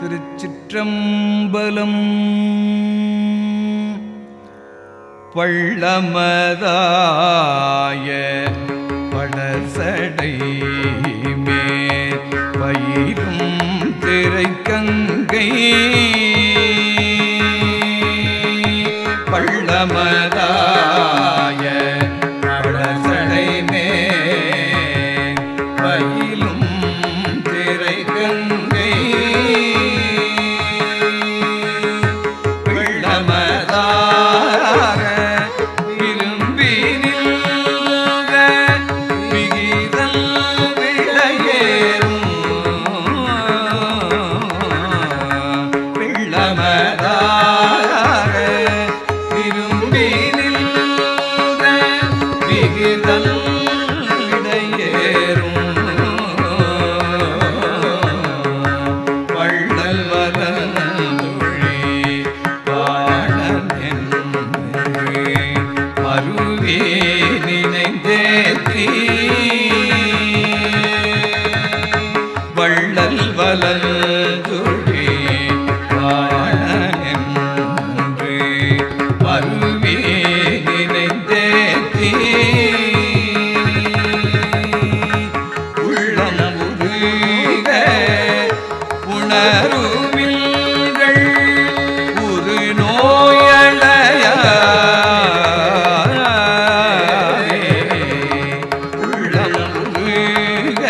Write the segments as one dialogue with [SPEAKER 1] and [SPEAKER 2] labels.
[SPEAKER 1] திருச்சிற்றம்பலம் பள்ளமதாய படசடை மேல் பயிரும் திரைக்கங்கை பள்ளமதாய படசடை மேல் பயிலும் திரைக்கங்கை வெள்ளமதாக விரும்பி நின்ற விகிதல் விளையேறும் வெள்ளமதாக விரும்பி நின்ற விகிதல் விளையேறும் வள்ளல் வலந்துழி வாழன் என்று அருவே நினைந்தேத்தி வள்ளல் வலந்துழி வாழன் என்று அருவே நினைந்தேத்தி உள்ளம் உருக உணருமில்கள் ஒரு நோயடைய உள்ளம் உருக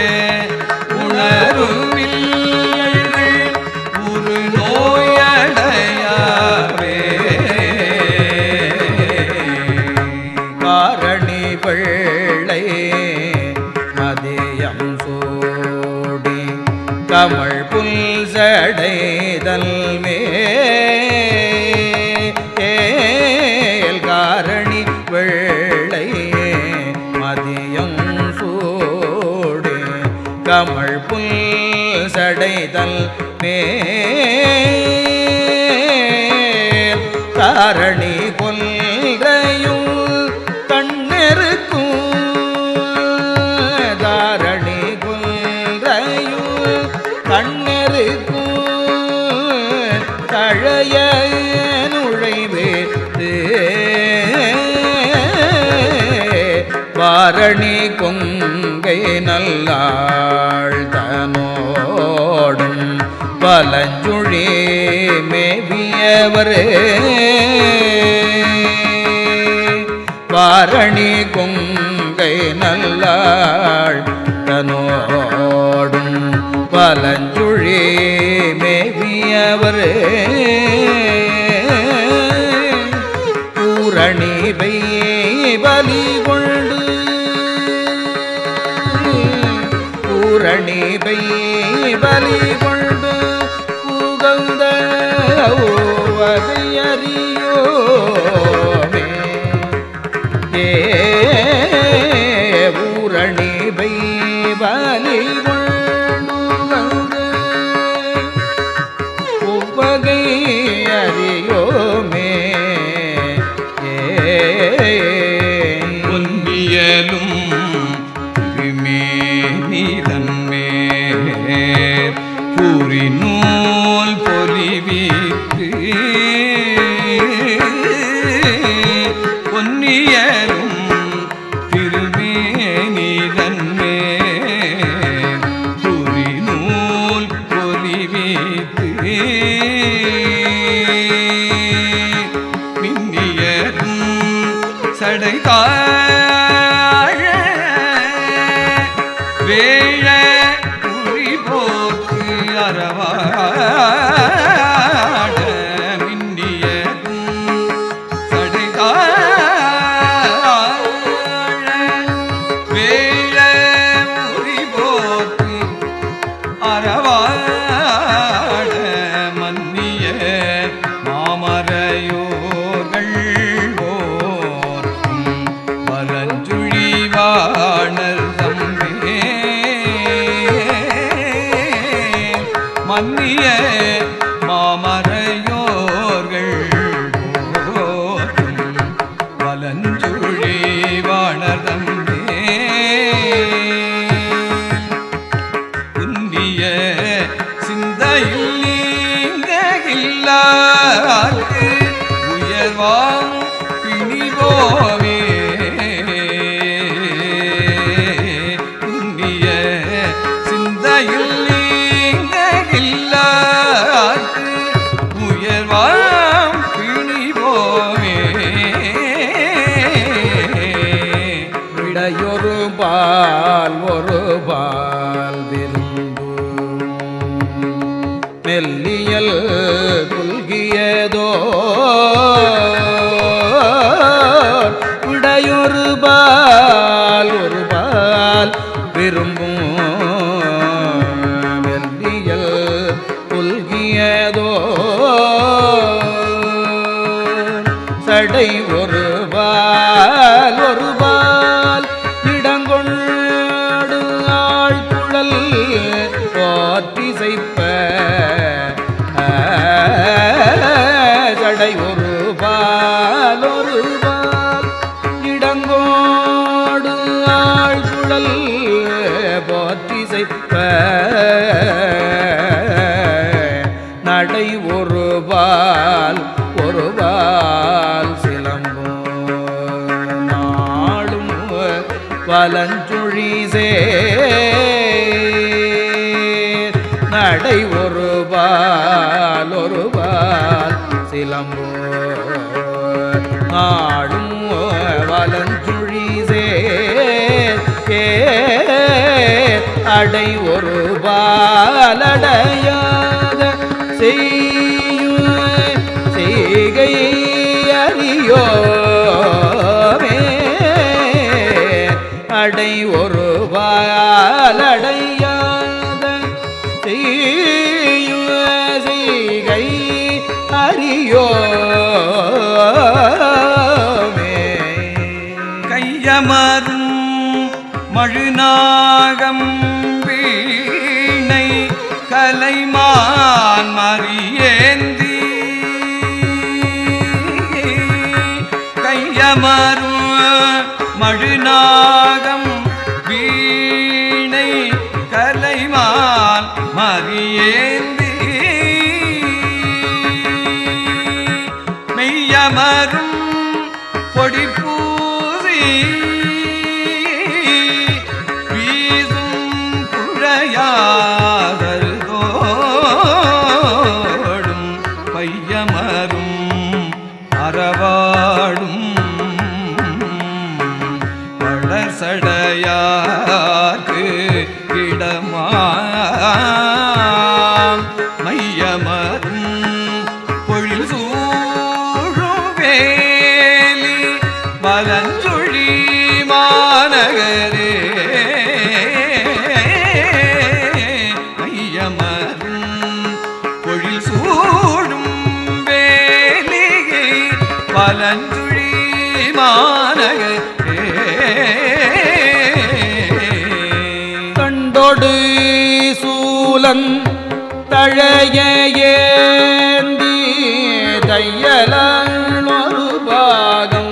[SPEAKER 1] உணருமில்கள் ஒரு நோயடையாவே
[SPEAKER 2] காரணி வெள்ளை மதியம் சூடி கமழ் புல் சடைதல் மேல் காரணி வெள்ளை மதியம் சூடி கமழ் புல் சடைதல் மேல் காரணி கொல்கையும் கண்ணெருக்கும் தாரணி கொல்கையும் கண்ணெருக்கும் தழைய நுழைவேத்து வாரணி கொங்கை நல்லாள் தனோடும் பலஞ்சுழி மேவியவரே வாரணி கொங்கை நல்லாள் தனோடும் பலஞ்சுழி மேவியவரே பூரணி பலி கொண்டு பூரணி பலி கொண்டு புகழ்ந்த வகையறியோமே ஏ பூரணி பலி கொண்டு வந்து உவகை அறியோமே ஏ
[SPEAKER 1] பொன்னியலும் திருமேனிதன்மேல் கூறி நூல் பொலிவித்து பொன்னியலும் திருமேனிதன்மேல் கூறி நூல் பொலிவித்து மின்னியரும் சடைதாழ வேழ குறி போக்கு அறவாட மின்னியரும் சடைதாழ வேழ குறி போக்கு அறவாட மன்னிய மாமரையோர்கள் போர்க்கும் வலஞ்சுழிவாணர் தம்மே மன்னிய மாமரையோர்கள் போர்க்கும் வலஞ்சுழிவாணர் தம்மே
[SPEAKER 2] நடையொரு பால் ஒரு பால் விரும்பு மெல்லியல் புல்கியதோ விடையொரு பால் ஒரு பால் விரும்பும் மெல்லியல் புல்கியதோ சடை ஒரு பால் ஒரு பால் இடங்கொண்டு ஆழ்குழல் போற்றிசைப்ப சடை ஒரு பால் ஒரு பால் இடங்கோடு ஆழ்குழல் போற்றிசைப்ப நடை ஒரு பால் ஒரு பால் சிலம்பும் நாளும் வலஞ்சுழி சேர் நடை ஒரு பால் ஒரு பால் சிலம்போ நாடும் வலஞ்சுழி சேர் அடை ஒரு பாலடையாக செய்யும் செய்கை அறியோமே அடை ஒரு பாலடையாத செய்யும் செய்கை அறியோமே
[SPEAKER 1] கையமரும் மழுநாகம் வீணை கலைமான் மறியேந்தி கையமரும் மழுநாகம் வீணை கலைமான் மறியேந்தி மெய்யமரும் பொடி பூசி வீசும் குழையாதருதோடும் பையமரும் அறவாடும் வளசடையாக்கு இடமாம் மையமரும் பொழில் சூழும் வேலி வலஞ்சுழி மாநகரே மையமரும் பொழில் சூழும் வேலி வலஞ்சுழி மாநகரே
[SPEAKER 2] கண்டொடு சூலன் தழைய ஏந்தி தையலால் ஒரு பாகம்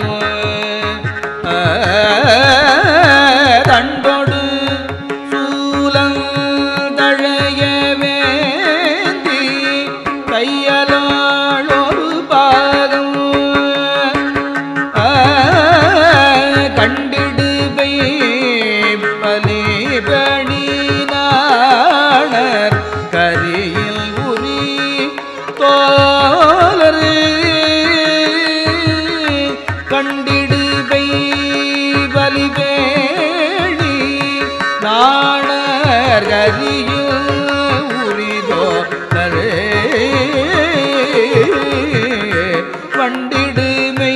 [SPEAKER 2] தண்டொடு சூலன் தழைய வேந்தி தையலால் ஒரு பாகம் கண்டிடுபை பலி பணினாணர் கரியில் உரி தோலர் கண்டிடுபை பலி பேணி நாணர் கரியில் உரிதோலரே வண்டிடுமை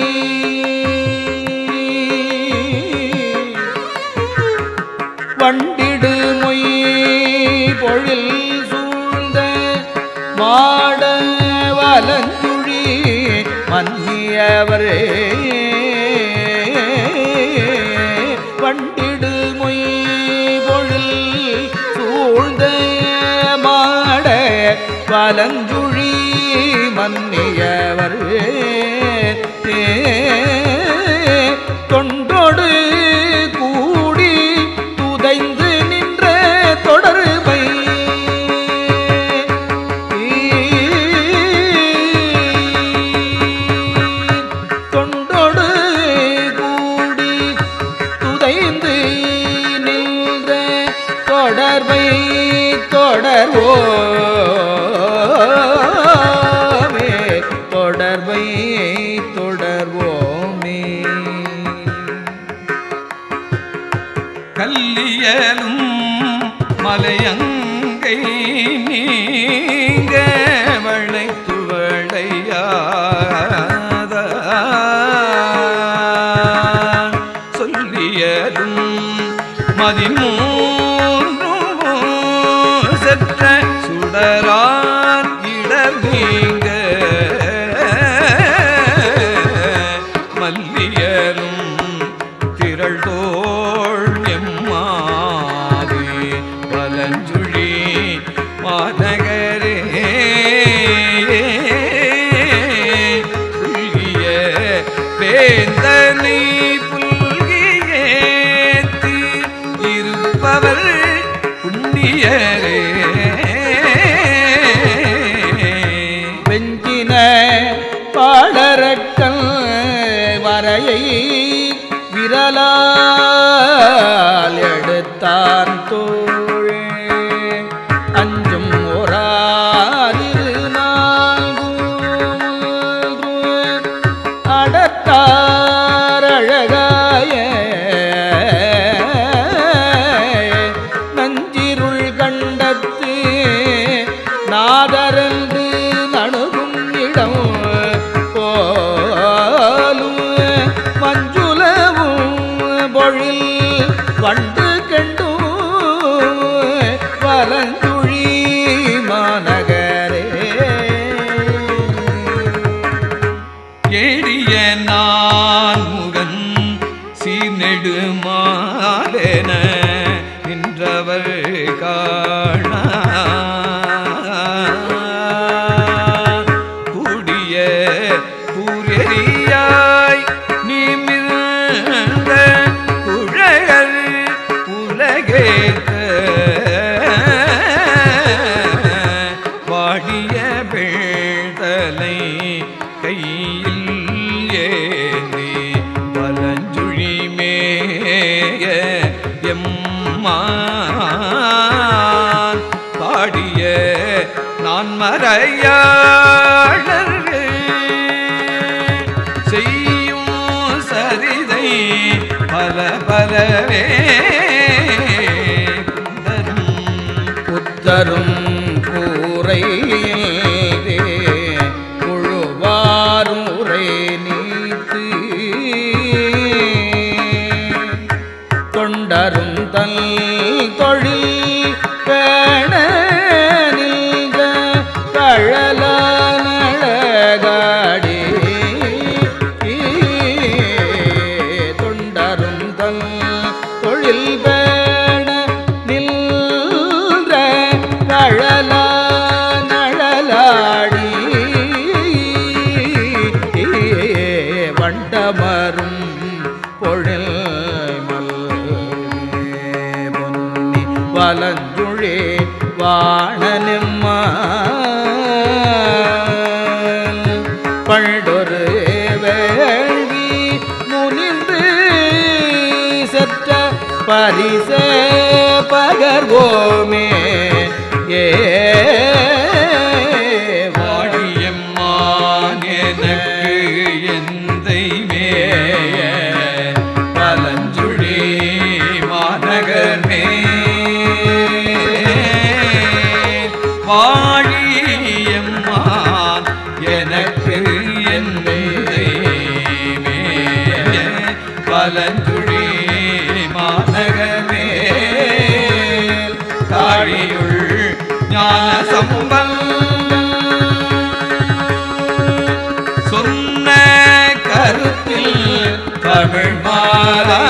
[SPEAKER 2] வண்டிடு மொய் பொழில் சூழ்ந்த மாட வலஞ்சுழி மன்னியவரே வண்டிடு மொய் பொழில் சூழ்ந்த மாட வலஞ்சுழி மன்னியவரே தொண்டோடு கூடி துதைந்து நின்ற தொடர்பை தொண்டோடு கூடி துதைந்து நின்ற தொடர்பை தொடர்வோமே தொடர்பை தொடர்வோமே
[SPEAKER 1] கல்லியலும் மலையங்கை நீங்க வளைத்து வளையாத சொல்லியலும் மதிமூன்றும் செற்ற சுடரான் இடர் நீங்க மல்லியலும் திரள் தோள் எம்மாது வலஞ்சுழி மாநகரே புல்கிய வேந்தனை புல்கியேத்து இருப்பவர் புண்ணியரே
[SPEAKER 2] வெஞ்சின பாடரக்கல் வரையை விரலால் எடுத்தான் தோழே அஞ்சும் ஓராரிரு நான்கு அடத்தார் அழகாய நஞ்சிருள் கண்டத்து நாதரந்து நணுகும் இடம் போலும் மஞ்சுளவும் பொழில் வண்டு கண்டும் வலஞ்சுழி மாநகரே
[SPEAKER 1] ஏடிய நான் முகன் சீர்நெடுமாலென நின்றவர் காண கூடிய கூரெறியாய் நிமிர்ந்த குழகர் உலகேத்த வாடிய பேழ்தலை கையில் ஏந்தி பலஞ்சுழி மேய எம்மான் பாடிய நான் மறையாளர் செய்யும் சரிதை பல பலவே குந்தரும்
[SPEAKER 2] புத்தரும் கூரையிலே குழுவாரும் உரை நீத்து தொண்டரும் தல் தொழில் பேண நின்ற கழலானழகாடி தொண்டரும் தல் தொழில் பேண நின்ற கழலா நழலாடி வண்டமரும் பொழில் மல்கே பொன்னி வலஞ்சுழே வாணனெம்மா பண்டொரு வேள்வி முனிந்து செற்ற பரிசே பகர்வோமே ஏ
[SPEAKER 1] வாடியம்மான் எனக்கு எந்தை மேய பலஞ்சுழி மாநகர் வாழியம்மான் எனக்கு எந்தை மேய பலஞ்சுழி மாநகமே தாழியுள் ஞான சம்பந்தம் சொன்ன கருத்தில் தமிழ் மாறே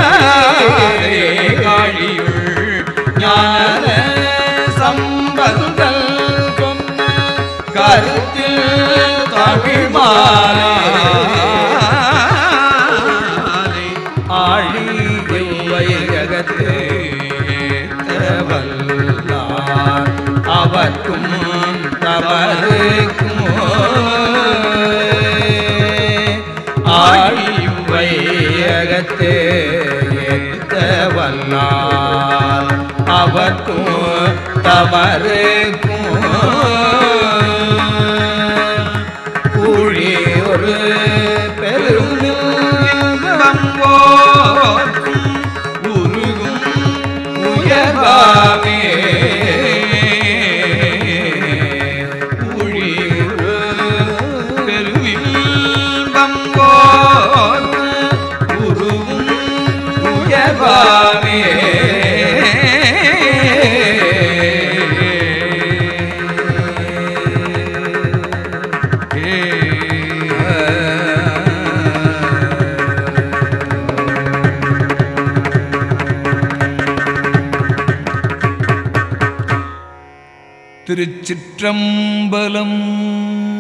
[SPEAKER 1] காழியுள் ஞான சம்பந்தல் சொன்ன கருத்தில் தமிழ் மாறே
[SPEAKER 2] ஆழியகத்து வல்லார் அவர்க்கும் தவறுக்கும் ஆழியும் வையகத்து ஏத்த வல்லார் அவர்க்கும் தவறுக்கும் கூழி ஒரு பெரும்
[SPEAKER 1] இன்பம் போர்க்கும் உருகும் திருச்சிற்றம்பலம்